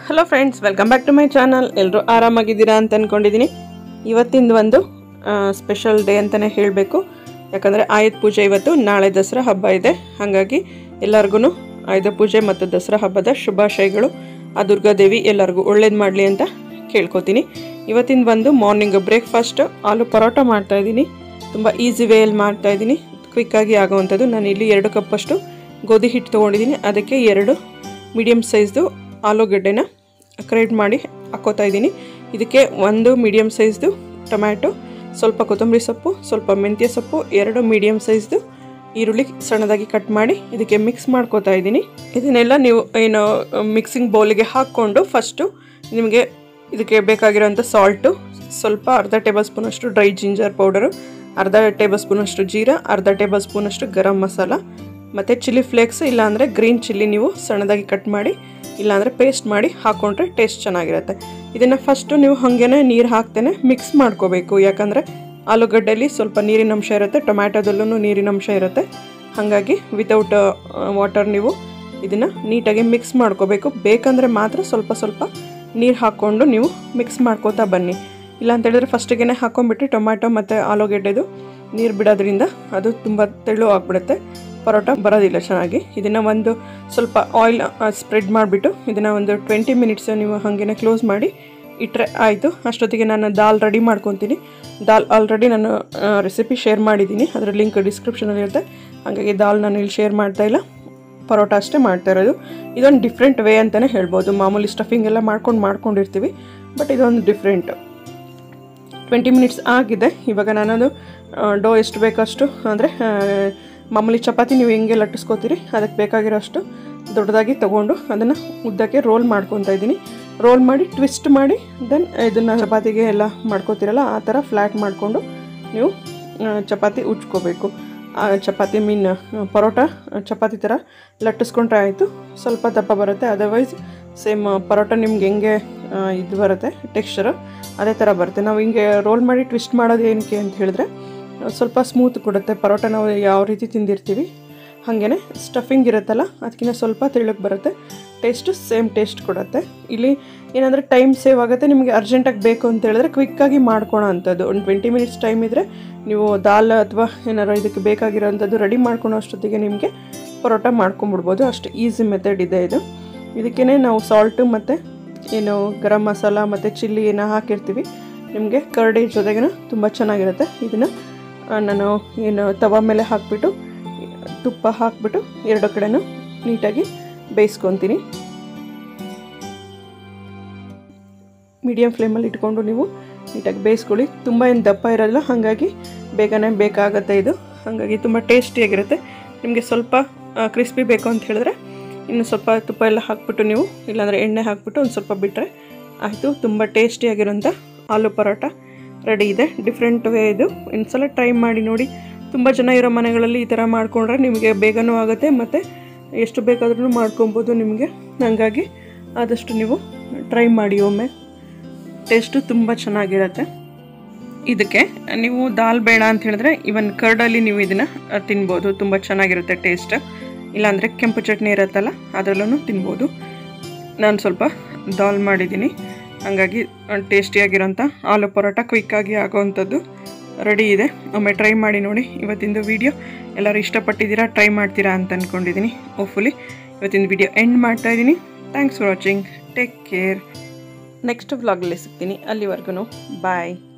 hello friends welcome back to my channel ಎಲ್ಲರೂ ಆರಾಮಾಗಿದ್ದೀರಾ ಅಂತ ಅಂದ್ಕೊಂಡಿದ್ದೀನಿ ಇವತ್ತಿಂದು ಒಂದು ಸ್ಪೆಷಲ್ ಡೇ ಅಂತಲೇ ಹೇಳಬೇಕು ಯಾಕಂದರೆ ಆಯುಧ ಪೂಜೆ ಇವತ್ತು ನಾಳೆ ದಸರಾ ಹಬ್ಬ ಇದೆ ಹಾಗಾಗಿ ಎಲ್ಲರಿಗೂ ಆಯುಧ ಪೂಜೆ ಮತ್ತು ದಸರಾ ಹಬ್ಬದ ಶುಭಾಶಯಗಳು ಆ ದುರ್ಗಾದೇವಿ ಎಲ್ಲರಿಗೂ ಒಳ್ಳೇದು ಮಾಡಲಿ ಅಂತ ಕೇಳ್ಕೊತೀನಿ ಇವತ್ತಿನ ಬಂದು ಮಾರ್ನಿಂಗ್ ಬ್ರೇಕ್ಫಾಸ್ಟ್ ಆಲೂ ಪರೋಟ ಮಾಡ್ತಾ ಇದ್ದೀನಿ ತುಂಬ ಈಸಿ ವೇಯಲ್ಲಿ ಮಾಡ್ತಾ ಇದ್ದೀನಿ ಕ್ವಿಕ್ಕಾಗಿ ಆಗೋವಂಥದ್ದು ನಾನು ಇಲ್ಲಿ ಎರಡು ಕಪ್ಪಷ್ಟು ಗೋಧಿ ಹಿಟ್ಟು ತೊಗೊಂಡಿದ್ದೀನಿ ಅದಕ್ಕೆ ಎರಡು ಮೀಡಿಯಮ್ ಸೈಜ್ದು ಆಲೂಗಡ್ಡೆನ ಕ್ರೇಟ್ ಮಾಡಿ ಹಾಕೋತಾ ಇದ್ದೀನಿ ಇದಕ್ಕೆ ಒಂದು ಮೀಡಿಯಮ್ ಸೈಜ್ದು ಟೊಮ್ಯಾಟೊ ಸ್ವಲ್ಪ ಕೊತ್ತಂಬರಿ ಸೊಪ್ಪು ಸ್ವಲ್ಪ ಮೆಂತ್ಯ ಸೊಪ್ಪು ಎರಡು ಮೀಡಿಯಮ್ ಸೈಜ್ದು ಈರುಳ್ಳಿ ಸಣ್ಣದಾಗಿ ಕಟ್ ಮಾಡಿ ಇದಕ್ಕೆ ಮಿಕ್ಸ್ ಮಾಡ್ಕೋತಾ ಇದ್ದೀನಿ ಇದನ್ನೆಲ್ಲ ನೀವು ಏನು ಮಿಕ್ಸಿಂಗ್ ಬೌಲಿಗೆ ಹಾಕ್ಕೊಂಡು ಫಸ್ಟು ನಿಮಗೆ ಇದಕ್ಕೆ ಬೇಕಾಗಿರೋಂಥ ಸಾಲ್ಟು ಸ್ವಲ್ಪ ಅರ್ಧ ಟೇಬಲ್ ಸ್ಪೂನಷ್ಟು ಡ್ರೈ ಜಿಂಜರ್ ಪೌಡರು ಅರ್ಧ ಟೇಬಲ್ ಸ್ಪೂನಷ್ಟು ಜೀರಾ ಅರ್ಧ ಟೇಬಲ್ ಸ್ಪೂನಷ್ಟು ಗರಂ ಮಸಾಲ ಮತ್ತು ಚಿಲ್ಲಿ ಫ್ಲೇಕ್ಸ್ ಇಲ್ಲಾಂದರೆ ಗ್ರೀನ್ ಚಿಲ್ಲಿ ನೀವು ಸಣ್ಣದಾಗಿ ಕಟ್ ಮಾಡಿ ಇಲ್ಲಾಂದರೆ ಪೇಸ್ಟ್ ಮಾಡಿ ಹಾಕ್ಕೊಂಡ್ರೆ ಟೇಸ್ಟ್ ಚೆನ್ನಾಗಿರುತ್ತೆ ಇದನ್ನು ಫಸ್ಟು ನೀವು ಹಾಗೇನೆ ನೀರು ಹಾಕ್ತೇನೆ ಮಿಕ್ಸ್ ಮಾಡ್ಕೋಬೇಕು ಯಾಕಂದರೆ ಆಲೂಗಡ್ಡೆಯಲ್ಲಿ ಸ್ವಲ್ಪ ನೀರಿನ ಅಂಶ ಇರುತ್ತೆ ಟೊಮ್ಯಾಟೊದಲ್ಲೂ ನೀರಿನ ಅಂಶ ಇರುತ್ತೆ ಹಾಗಾಗಿ ವಿತೌಟ್ ವಾಟರ್ ನೀವು ಇದನ್ನು ನೀಟಾಗಿ ಮಿಕ್ಸ್ ಮಾಡ್ಕೋಬೇಕು ಬೇಕಂದರೆ ಮಾತ್ರ ಸ್ವಲ್ಪ ಸ್ವಲ್ಪ ನೀರು ಹಾಕ್ಕೊಂಡು ನೀವು ಮಿಕ್ಸ್ ಮಾಡ್ಕೋತಾ ಬನ್ನಿ ಇಲ್ಲ ಅಂತ ಹೇಳಿದ್ರೆ ಫಸ್ಟಿಗೆ ಹಾಕೊಂಡ್ಬಿಟ್ಟು ಟೊಮ್ಯಾಟೊ ಮತ್ತು ಆಲೂಗೆಡ್ಡೆದು ನೀರು ಬಿಡೋದ್ರಿಂದ ಅದು ತುಂಬ ತೆಳು ಆಗಿಬಿಡುತ್ತೆ ಪರೋಟ ಬರೋದಿಲ್ಲ ಚೆನ್ನಾಗಿ ಇದನ್ನು ಒಂದು ಸ್ವಲ್ಪ ಆಯಿಲ್ ಸ್ಪ್ರೆಡ್ ಮಾಡಿಬಿಟ್ಟು ಇದನ್ನು ಒಂದು ಟ್ವೆಂಟಿ ಮಿನಿಟ್ಸ್ ನೀವು ಹಾಗೇನೆ ಕ್ಲೋಸ್ ಮಾಡಿ ಇಟ್ಟರೆ ಆಯಿತು ಅಷ್ಟೊತ್ತಿಗೆ ನಾನು ದಾಲ್ ರೆಡಿ ಮಾಡ್ಕೊತೀನಿ ದಾಲ್ ಆಲ್ರೆಡಿ ನಾನು ರೆಸಿಪಿ ಶೇರ್ ಮಾಡಿದ್ದೀನಿ ಅದರ ಲಿಂಕ್ ಡಿಸ್ಕ್ರಿಪ್ಷನಲ್ಲಿ ಇರುತ್ತೆ ಹಾಗಾಗಿ ದಾಲ್ ನಾನು ಇಲ್ಲಿ ಶೇರ್ ಮಾಡ್ತಾ ಇಲ್ಲ ಪರೋಟ ಅಷ್ಟೇ ಮಾಡ್ತಾ ಇರೋದು ಇದೊಂದು ಡಿಫ್ರೆಂಟ್ ವೇ ಅಂತಲೇ ಹೇಳ್ಬೋದು ಮಾಮೂಲಿ ಸ್ಟಫಿಂಗ್ ಎಲ್ಲ ಮಾಡ್ಕೊಂಡು ಮಾಡ್ಕೊಂಡಿರ್ತೀವಿ ಬಟ್ ಇದೊಂದು ಡಿಫ್ರೆಂಟ್ ಟ್ವೆಂಟಿ ಮಿನಿಟ್ಸ್ ಆಗಿದೆ ಇವಾಗ ನಾನದು ಡೋ ಎಷ್ಟು ಬೇಕಷ್ಟು ಅಂದರೆ ಮಾಮೂಲಿ ಚಪಾತಿ ನೀವು ಹೆಂಗೆ ಲಟ್ಟಿಸ್ಕೋತೀರಿ ಅದಕ್ಕೆ ಬೇಕಾಗಿರೋ ಅಷ್ಟು ದೊಡ್ಡದಾಗಿ ತೊಗೊಂಡು ಅದನ್ನು ಉದ್ದಕ್ಕೆ ರೋಲ್ ಮಾಡ್ಕೊತಾ ಇದ್ದೀನಿ ರೋಲ್ ಮಾಡಿ ಟ್ವಿಸ್ಟ್ ಮಾಡಿ ದೆನ್ ಇದನ್ನು ಚಪಾತಿಗೆ ಎಲ್ಲ ಮಾಡ್ಕೋತೀರಲ್ಲ ಆ ಥರ ಫ್ಲ್ಯಾಟ್ ಮಾಡಿಕೊಂಡು ನೀವು ಚಪಾತಿ ಉಜ್ಕೋಬೇಕು ಆ ಚಪಾತಿ ಮೀನ್ ಪರೋಟ ಚಪಾತಿ ಥರ ಲಟ್ಟಿಸ್ಕೊಂಡ್ರೆ ಆಯಿತು ಸ್ವಲ್ಪ ದಪ್ಪ ಬರುತ್ತೆ ಅದರ್ವೈಸ್ ಸೇಮ್ ಪರೋಟ ನಿಮ್ಗೆ ಹೆಂಗೆ ಇದು ಬರುತ್ತೆ ಟೆಕ್ಸ್ಚರು ಅದೇ ಥರ ಬರುತ್ತೆ ನಾವು ಹಿಂಗೆ ರೋಲ್ ಮಾಡಿ ಟ್ವಿಸ್ಟ್ ಮಾಡೋದು ಏನಕ್ಕೆ ಅಂತ ಹೇಳಿದ್ರೆ ಸ್ವಲ್ಪ ಸ್ಮೂತ್ ಕೊಡುತ್ತೆ ಪರೋಟ ನಾವು ಯಾವ ರೀತಿ ತಿಂದಿರ್ತೀವಿ ಹಾಗೇ ಸ್ಟಫಿಂಗ್ ಇರುತ್ತಲ್ಲ ಅದಕ್ಕಿಂತ ಸ್ವಲ್ಪ ತೆಳ್ಳಗೆ ಬರುತ್ತೆ ಟೇಸ್ಟು ಸೇಮ್ ಟೇಸ್ಟ್ ಕೊಡುತ್ತೆ ಇಲ್ಲಿ ಏನಂದರೆ ಟೈಮ್ ಸೇವ್ ಆಗುತ್ತೆ ನಿಮಗೆ ಅರ್ಜೆಂಟಾಗಿ ಬೇಕು ಅಂತ ಹೇಳಿದ್ರೆ ಕ್ವಿಕ್ಕಾಗಿ ಮಾಡ್ಕೊಳೋ ಅಂಥದ್ದು ಒಂದು ಟ್ವೆಂಟಿ ಮಿನಿಟ್ಸ್ ಟೈಮ್ ಇದ್ದರೆ ನೀವು ದಾಲ್ ಅಥವಾ ಏನಾರು ಇದಕ್ಕೆ ಬೇಕಾಗಿರೋವಂಥದ್ದು ರೆಡಿ ಮಾಡ್ಕೊಳೋ ಅಷ್ಟೊತ್ತಿಗೆ ನಿಮಗೆ ಪರೋಟ ಮಾಡ್ಕೊಂಬಿಡ್ಬೋದು ಅಷ್ಟು ಈಸಿ ಮೆಥಡ್ ಇದೆ ಇದು ಇದಕ್ಕೇ ನಾವು ಸಾಲ್ಟು ಮತ್ತು ಏನು ಗರಂ ಮಸಾಲ ಮತ್ತು ಚಿಲ್ಲಿ ಏನೋ ಹಾಕಿರ್ತೀವಿ ನಿಮಗೆ ಕರ್ಡಿ ಜೊತೆಗೆ ತುಂಬ ಚೆನ್ನಾಗಿರುತ್ತೆ ಇದನ್ನು ನಾನು ಏನು ತವ ಮೇಲೆ ಹಾಕಿಬಿಟ್ಟು ತುಪ್ಪ ಹಾಕಿಬಿಟ್ಟು ಎರಡು ಕಡೆನೂ ನೀಟಾಗಿ ಬೇಯಿಸ್ಕೊತೀನಿ ಮೀಡಿಯಮ್ ಫ್ಲೇಮಲ್ಲಿ ಇಟ್ಕೊಂಡು ನೀವು ನೀಟಾಗಿ ಬೇಯಿಸ್ಕೊಳ್ಳಿ ತುಂಬ ಏನು ದಪ್ಪ ಇರೋಲ್ಲ ಹಾಗಾಗಿ ಬೇಗನೆ ಬೇಕಾಗುತ್ತೆ ಇದು ಹಾಗಾಗಿ ತುಂಬ ಟೇಸ್ಟಿಯಾಗಿರುತ್ತೆ ನಿಮಗೆ ಸ್ವಲ್ಪ ಕ್ರಿಸ್ಪಿ ಬೇಕು ಅಂತ ಹೇಳಿದ್ರೆ ಇನ್ನು ಸ್ವಲ್ಪ ತುಪ್ಪ ಎಲ್ಲ ಹಾಕ್ಬಿಟ್ಟು ನೀವು ಇಲ್ಲಾಂದರೆ ಎಣ್ಣೆ ಹಾಕ್ಬಿಟ್ಟು ಒಂದು ಸ್ವಲ್ಪ ಬಿಟ್ಟರೆ ಆಯಿತು ತುಂಬ ಟೇಸ್ಟಿಯಾಗಿರೋಂಥ ಆಲೂ ಪರೋಟ ರೆಡಿ ಇದೆ ಡಿಫ್ರೆಂಟ್ ವೇ ಇದು ಇನ್ನೊಂದ್ಸಲ ಟ್ರೈ ಮಾಡಿ ನೋಡಿ ತುಂಬ ಜನ ಇರೋ ಮನೆಗಳಲ್ಲಿ ಈ ಥರ ಮಾಡಿಕೊಂಡ್ರೆ ನಿಮಗೆ ಬೇಗನೂ ಆಗುತ್ತೆ ಮತ್ತು ಎಷ್ಟು ಬೇಕಾದ್ರೂ ಮಾಡ್ಕೊಬೋದು ನಿಮಗೆ ಹಾಗಾಗಿ ಆದಷ್ಟು ನೀವು ಟ್ರೈ ಮಾಡಿ ಒಮ್ಮೆ ಟೇಸ್ಟು ತುಂಬ ಚೆನ್ನಾಗಿರುತ್ತೆ ಇದಕ್ಕೆ ನೀವು ದಾಲ್ ಬೇಡ ಅಂತ ಹೇಳಿದ್ರೆ ಇವನ್ ಕರ್ಡಲ್ಲಿ ನೀವು ಇದನ್ನು ತಿನ್ಬೋದು ತುಂಬ ಚೆನ್ನಾಗಿರುತ್ತೆ ಟೇಸ್ಟ್ ಇಲ್ಲಾಂದರೆ ಕೆಂಪು ಚಟ್ನಿ ಇರುತ್ತಲ್ಲ ಅದರಲ್ಲೂ ತಿನ್ಬೋದು ನಾನು ಸ್ವಲ್ಪ ದಾಲ್ ಮಾಡಿದ್ದೀನಿ ಹಾಗಾಗಿ ಟೇಸ್ಟಿಯಾಗಿರೋಂಥ ಆಲೂ ಪರೋಟ ಕ್ವಿಕ್ಕಾಗಿ ಆಗೋವಂಥದ್ದು ರೆಡಿ ಇದೆ ಒಮ್ಮೆ ಟ್ರೈ ಮಾಡಿ ನೋಡಿ ಇವತ್ತಿಂದು ವಿಡಿಯೋ ಎಲ್ಲರೂ ಇಷ್ಟಪಟ್ಟಿದ್ದೀರಾ ಟ್ರೈ ಮಾಡ್ತೀರಾ ಅಂತ ಅಂದ್ಕೊಂಡಿದ್ದೀನಿ ಹೋಪ್ಫುಲಿ ಇವತ್ತಿನ ವಿಡಿಯೋ ಎಂಡ್ ಮಾಡ್ತಾ ಇದ್ದೀನಿ thanks for watching take care next ವ್ಲಾಗಲ್ಲಿ ಸಿಗ್ತೀನಿ ಅಲ್ಲಿವರೆಗೂ ಬಾಯ್